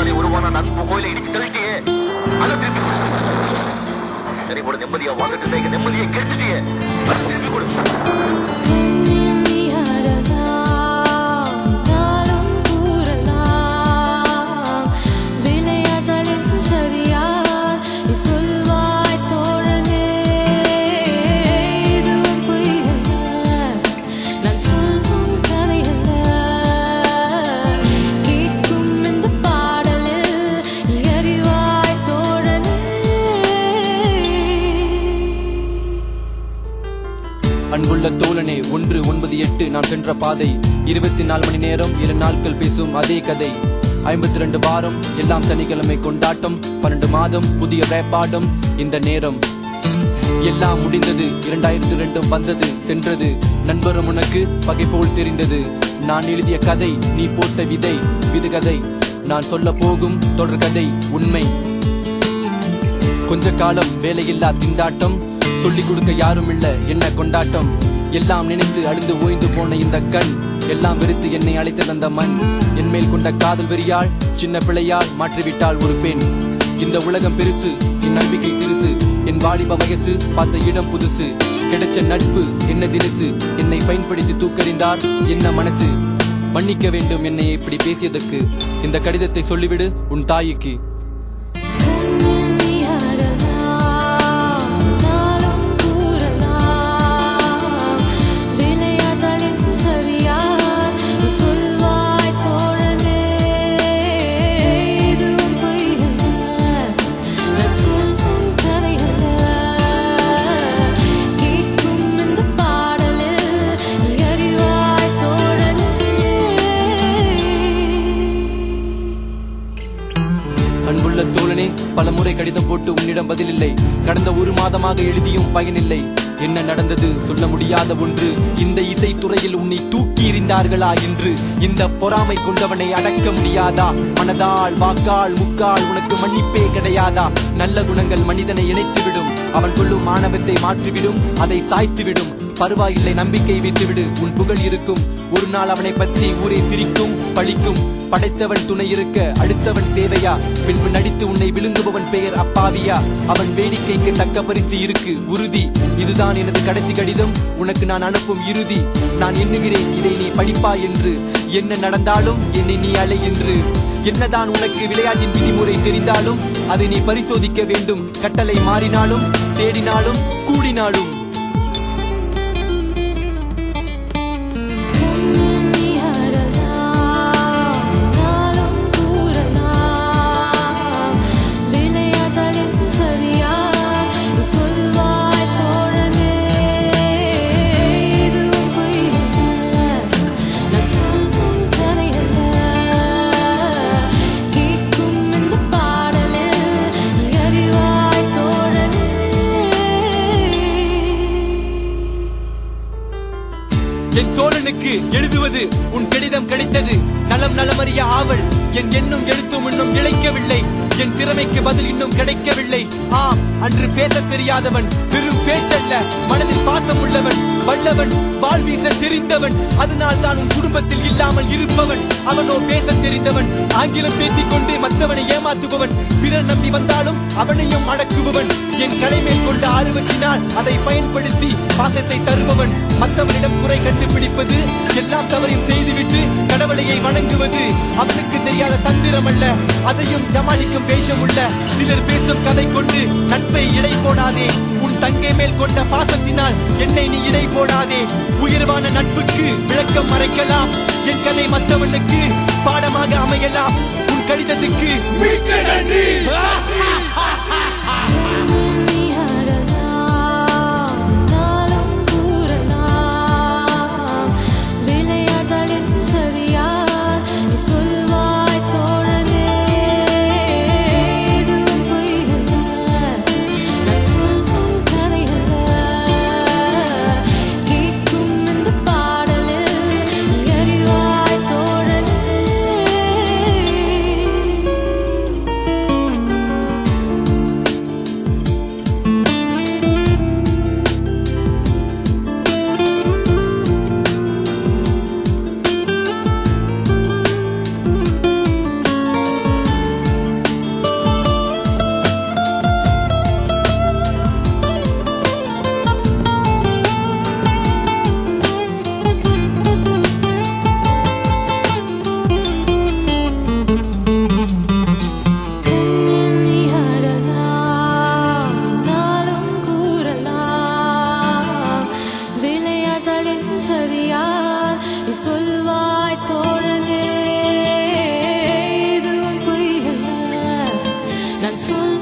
மாதிரி உருவான நட்பு கோயிலை இடிச்சு தள்ளிட்டியே அதை திருப்பி சரி கூட நிம்மதியா வாழ்ந்துட்டு இருந்த எங்க நிம்மதியை கெடுத்துட்டியே அதை திருப்பி கொடு எண்ணி ஆடலாம் நாளும் கூறலாம் விளையாடலின் சரியா நீ சொல்வாய் தோழனே இதுவும் பொய்யல்ல நான் சொல்லும் கதையல்ல கேட்கும் இந்த பாடலில் நீ அறிவாய் தோழனே அன்புள்ள தோழனே ஒன்று ஒன்பது எட்டு நாம் சென்ற பாதை இருபத்தி நாலு மணி நேரம் ஏழு நாட்கள் பேசும் அதே கதை ஐம்பத்தி ரெண்டு வாரம் எல்லாம் சனிக்கிழமை கொண்டாட்டம் பன்னெண்டு மாதம் புதிய ரேப்பாடம் இந்த நேரம் எல்லாம் முடிந்தது இரண்டாயிரத்தி ரெண்டும் வந்தது சென்றது நண்பரும் உனக்கு பகை போல் தெரிந்தது நான் எழுதிய கதை நீ போட்ட விதை விதுகதை நான் சொல்ல போகும் தொடர்கதை உண்மை கொஞ்ச காலம் வேலையில்லா திண்டாட்டம் சொல்லிக் கொடுக்க யாரும் இல்ல என்ன கொண்டாட்டம் எல்லாம் நினைத்து அழுந்து ஓய்ந்து போன இந்த கண் எல்லாம் வெறுத்து என்னை அழைத்து தந்த மண் என் மேல் கொண்ட காதல் வெறியால் சின்ன பிள்ளையால் மாற்றிவிட்டாள் ஒரு பெண் இந்த உலகம் பெருசு என் நம்பிக்கை சிறுசு என் வாலிப வயசு பார்த்த இடம் புதுசு கிடைச்ச நட்பு என்ன தினசு என்னை பயன்படுத்தி தூக்கறிந்தார் என்ன மனசு மன்னிக்க வேண்டும் என்னை இப்படி பேசியதற்கு இந்த கடிதத்தை சொல்லிவிடு உன் தாய்க்கு கண்ணி ஆடலாம் நாளும் கூறலாம் விளையாடலின் சரியா நீ சொல்வாய் தோழனே இதுவும் பொய்யல்ல நான் சொல்லும் கதையல்ல கேட்கும் இந்த பாடலில் நீ அறிவாய் தோழனே அன்புள்ள தோழனே பல முறை கடிதம் போட்டு உன்னிடம் பதிலில்லை கடந்த ஒரு மாதமாக எழுதியும் பயனில்லை என்ன நடந்தது சொல்ல முடியாத ஒன்று இந்த இசைத்துறையில் உன்னை தூக்கி எறிந்தார்களா என்று இந்த பொறாமை கொண்டவனை அடக்க முடியாதா மனதால் வாக்கால் முக்கால் உனக்கு மன்னிப்பே கிடையாதா நல்ல குணங்கள் மனிதனை இணைத்துவிடும் அவன் கொள்ளும் மாணவத்தை மாற்றிவிடும் அதை சாய்த்துவிடும் பரவாயில்லை நம்பிக்கை வைத்துவிடு உன் புகழ் இருக்கும் ஒரு நாள் அவனை பற்றி ஊரே சிரிக்கும் பழிக்கும் படைத்தவன் துணை இருக்க அடுத்தவன் தேவையா பின்பு நடித்து உன்னை விழுங்குபவன் பெயர் அப்பாவியா அவன் வேடிக்கைக்கு தக்க பரிசு இருக்கு உறுதி இதுதான் எனது கடைசி கடிதம் உனக்கு நான் அனுப்பும் இறுதி நான் எண்ணுகிறேன் இதை நீ படிப்பா என்று என்ன நடந்தாலும் என்னை நீ அலை என்று என்னதான் உனக்கு விளையாட்டின் விதிமுறை தெரிந்தாலும் அதை நீ பரிசோதிக்க வேண்டும் கட்டளை மாறினாலும் தேடினாலும் கூடினாலும் கண்ணி ஆடலாம் நாளும் கூறலாம் விளையாடலின் சரியா நீ சொல்வாய் தோழனே இதுவும் பொய்யல்ல நான் சொல்லும் கதையல்ல கேட்கும் இந்த பாடலில் நீ அறிவாய் தோழனே என் தோழனுக்கு எழுதுவது உன் கடிதம் கிடைத்தது நலம் நலமறிய ஆவல் என் எண்ணும் எழுத்தும் இன்னும் இழைக்கவில்லை என் திறமைக்கு பதில் இன்னும் கிடைக்கவில்லை ஆம் அன்று பேசத் தெரியாதவன் வெறும் பேச்சல்ல மனதில் பாசம் உள்ளவன் வல்லவன் வாழ் வீச தெரிந்தவன் அதனால் தான் உன் குடும்பத்தில் இல்லாமல் இருப்பவன் அவனோ பேசத் தெரிந்தவன் ஆங்கிலம் பேசிக் கொண்டு மற்றவனை ஏமாத்துபவன் பிறர் நம்பி வந்தாலும் அவனையும் அடக்குபவன் என் கலைமேல் கொண்ட ஆர்வத்தினால் அதை பயன்படுத்தி பாசத்தை தருபவன் மற்றவனிடம் குறை கண்டுபிடிப்பது எல்லாம் தவறையும் செய்துவிட்டு கடவுளையை வணங்குவது அவனுக்கு தெரியாத தந்திரம் அல்ல அதையும் சமாளிக்கும் வேஷம் உள்ள சிலர் பேசும் கதை கொண்டு நட்பை இடை போடாதே உன் தங்கை மேல் கொண்ட பாசத்தினால் என்னை நீ இடை போடாதே உயர்வான நட்புக்கு விளக்கம் மறைக்கலாம் என் கதை மற்றவனுக்கு பாடமாக அமையலாம் உன் கடிதத்துக்கு மிக்க நன்றி கண்ணி ஆடலாம் நாளும் கூறலாம் விளையாடலின் சரியா நீ சொல்வாய் தோழனே இதுவும் பொய்யல்ல நான் சொல்லும் கதையல்ல கேட்கும் இந்த பாடலில் நீ அறிவாய் தோழனே நான் சொல்லும்